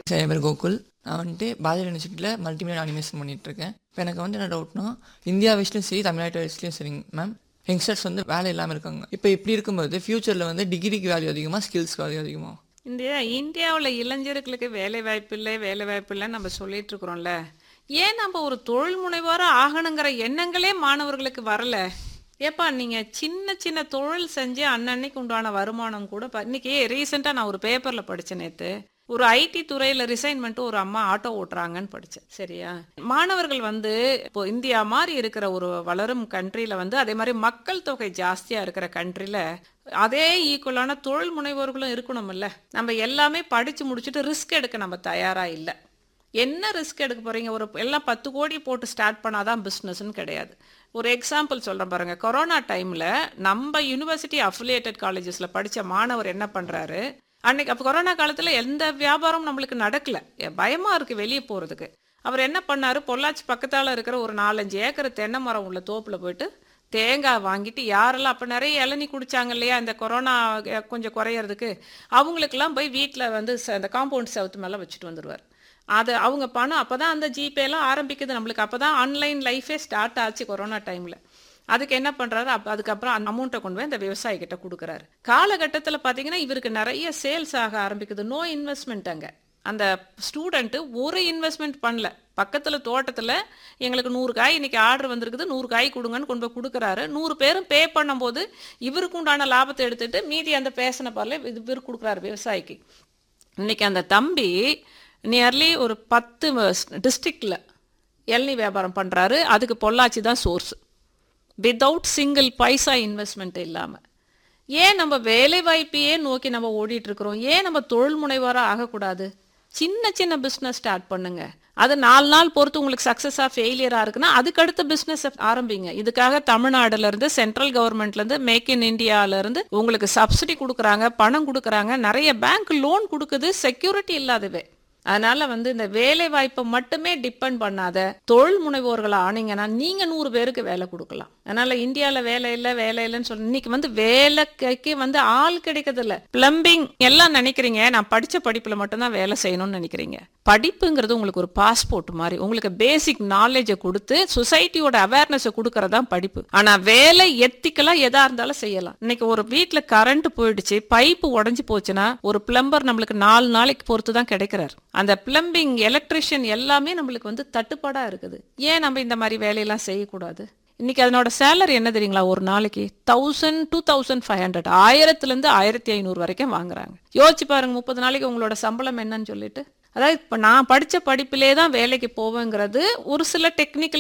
என் பேர் கோகுல் நான் வந்துட்டு பாரதிய யூனிவர்சிட்டியில் மல்டிமீடியா அனிமேஷன் பண்ணிட்டு இருக்கேன் இப்போ எனக்கு வந்து என்ன டவுட்னா இந்தியா வைஸ்லையும் சரி தமிழ்நாட்டு வைஸ்லையும் சரிங்க மேம் யங்ஸ்டர்ஸ் வந்து வேலை இல்லாமல் இருக்காங்க இப்போ இப்படி இருக்கும்போது ஃப்யூச்சரில் வந்து டிகிரிக்கு வேல்யூ அதிகமாக ஸ்கில்ஸ்க்கு வேல்யூ அதிகமாக இந்தியா இந்தியாவில் இளைஞர்களுக்கு வேலை வாய்ப்பு இல்லை வேலை வாய்ப்பு இல்லைன்னு நம்ம சொல்லிட்டு இருக்கிறோம்ல ஏன் நம்ம ஒரு தொழில் முனைவோராக ஆகணுங்கிற எண்ணங்களே மாணவர்களுக்கு வரல ஏப்பா நீங்கள் சின்ன சின்ன தொழில் செஞ்சு அன்னன்னைக்கு உண்டான வருமானம் கூட ப- இன்னைக்கு ரீசெண்டாக நான் ஒரு பேப்பரில் படித்தேன் நேற்று ஒரு ஐடி துறையில் ரிசைன் பண்ணிட்டு ஒரு அம்மா ஆட்டோ ஓட்டுறாங்கன்னு படித்தேன் சரியா மாணவர்கள் வந்து இப்போ இந்தியா மாதிரி இருக்கிற ஒரு வளரும் கண்ட்ரியில் வந்து அதே மாதிரி மக்கள் தொகை ஜாஸ்தியாக இருக்கிற கண்ட்ரியில் அதே ஈக்குவலான தொழில் முனைவோர்களும் இருக்கணும்ல நம்ம எல்லாமே படித்து முடிச்சுட்டு ரிஸ்க் எடுக்க நம்ம தயாராக இல்லை என்ன ரிஸ்க் எடுக்க போறீங்க ஒரு எல்லாம் பத்து கோடி போட்டு ஸ்டார்ட் பண்ணாதான் பிஸ்னஸ்னு கிடையாது ஒரு எக்ஸாம்பிள் சொல்கிறேன் பாருங்க கொரோனா டைமில் நம்ம யூனிவர்சிட்டி அஃபிலியேட்டட் காலேஜஸில் படித்த மாணவர் என்ன பண்ணுறாரு அன்னைக்கு அப்போ கொரோனா காலத்தில் எந்த வியாபாரமும் நம்மளுக்கு நடக்கல பயமாக இருக்குது வெளியே போகிறதுக்கு அவர் என்ன பண்ணாரு பொள்ளாச்சி பக்கத்தால் இருக்கிற ஒரு நாலஞ்சு ஏக்கர் தென்னை மரம் உள்ள தோப்பில் போயிட்டு தேங்காய் வாங்கிட்டு யாரெல்லாம் அப்போ நிறைய இளநீ குடிச்சாங்க இல்லையா இந்த கொரோனா அஹ், கொஞ்சம் குறையறதுக்கு அவங்களுக்கெல்லாம் போய் வீட்டில் வந்து ச- அந்த காம்பவுண்ட் செவுத்து மேலே வச்சுட்டு வந்துடுவார் அது அவங்க பணம் அப்போ தான் அந்த ஜிபேலாம் ஆரம்பிக்குது நம்மளுக்கு அப்போ தான் ஆன்லைன் லைஃபே ஸ்டார்ட் ஆச்சு கொரோனா டைமில் அதுக்கு என்ன பண்ணுறாரு அப்போ அதுக்கப்புறம் அந்த அமௌண்ட்டை கொண்டு போய் அந்த விவசாயிகிட்ட கொடுக்குறாரு காலகட்டத்தில் பார்த்தீங்கன்னா இவருக்கு நிறைய சேல்ஸ் ஆக ஆரம்பிக்குது நோ இன்வெஸ்ட்மெண்ட் அங்கே அந்த ஸ்டூடெண்ட்டு ஒரு இன்வெஸ்ட்மெண்ட் பண்ணல பக்கத்தில் தோட்டத்தில் எங்களுக்கு நூறு காய் இன்னைக்கு ஆர்டர் வந்திருக்குது நூறு காய் கொடுங்கன்னு கொண்டு போய் கொடுக்குறாரு நூறு பேரும் பே பண்ணும்போது இவருக்கு உண்டான லாபத்தை எடுத்துட்டு மீதி அந்த பேசின பாரில் இது இவர் கொடுக்குறாரு விவசாயிக்கு இன்னைக்கு அந்த தம்பி நியர்லி ஒரு பத்து டிஸ்ட்ரிக்டில் இளநீ வியாபாரம் பண்ணுறாரு அதுக்கு பொள்ளாச்சி தான் source without single paisa investment இல்லாமல் ஏன் நம்ம வேலை வாய்ப்பையே நோக்கி நம்ம ஓடிட்டு இருக்கிறோம் ஏன் நம்ம தொழில் முனைவோராக ஆகக்கூடாது சின்ன சின்ன பிஸ்னஸ் ஸ்டார்ட் பண்ணுங்க அது நாலு நாள் பொறுத்து உங்களுக்கு சக்ஸஸாக ஃபெயிலியராக இருக்குன்னா அதுக்கடுத்த பிஸ்னஸ் ஆரம்பிங்க இதுக்காக தமிழ்நாடுல இருந்து சென்ட்ரல் கவர்மெண்ட்ல இருந்து மேக் இன் இந்தியால இருந்து உங்களுக்கு சப்சிடி கொடுக்குறாங்க பணம் கொடுக்குறாங்க நிறைய பேங்க் லோன் கொடுக்குது செக்யூரிட்டி இல்லாதவே அதனால வந்து இந்த வேலை வாய்ப்பை மட்டுமே டிபெண்ட் பண்ணாத தொழில் முனைவோர்களா ஆனீங்கன்னா நீங்க நூறு பேருக்கு வேலை கொடுக்கலாம் அதனால இந்தியால வேலை இல்லை வேலை இல்லைன்னு சொல்லி இன்னைக்கு வந்து வேலைக்கு வந்து ஆள் கிடைக்கிறது இல்ல பிளம்பிங் எல்லாம் நினைக்கிறீங்க நான் படிச்ச படிப்புல மட்டும்தான் வேலை செய்யணும்னு நினைக்கிறீங்க படிப்புங்கிறது உங்களுக்கு ஒரு பாஸ்போர்ட் மாதிரி உங்களுக்கு பேசிக் நாலேஜை கொடுத்து சொசைட்டியோட அவேர்னஸை கொடுக்கறதா படிப்பு ஆனா வேலை எத்திக்கலா எதா இருந்தாலும் செய்யலாம் இன்னைக்கு ஒரு வீட்ல கரண்ட் போயிடுச்சு பைப்பு உடைஞ்சு போச்சுன்னா ஒரு பிளம்பர் நம்மளுக்கு நாலு நாளைக்கு பொறுத்து தான் கிடைக்கிறார் அந்த பிளம்பிங் எலக்ட்ரிஷியன் எல்லாமே நம்மளுக்கு வந்து தட்டுப்பாடா இருக்குது ஏன் நம்ம இந்த மாதிரி வேலையெல்லாம் செய்யக்கூடாது இன்னைக்கு அதனோட சேலரி என்ன தெரியுங்களா ஒரு நாளைக்கு thousand two thousand five hundred ஆயிரத்துலேருந்து ஆயிரத்தி ஐநூறு வரைக்கும் வாங்குறாங்க யோசிச்சு பாருங்க முப்பது நாளைக்கு உங்களோட சம்பளம் என்னன்னு சொல்லிட்டு அதாவது இப்போ நான் படித்த படிப்பிலே தான் வேலைக்கு போவேங்கிறது ஒரு சில டெக்னிக்கல்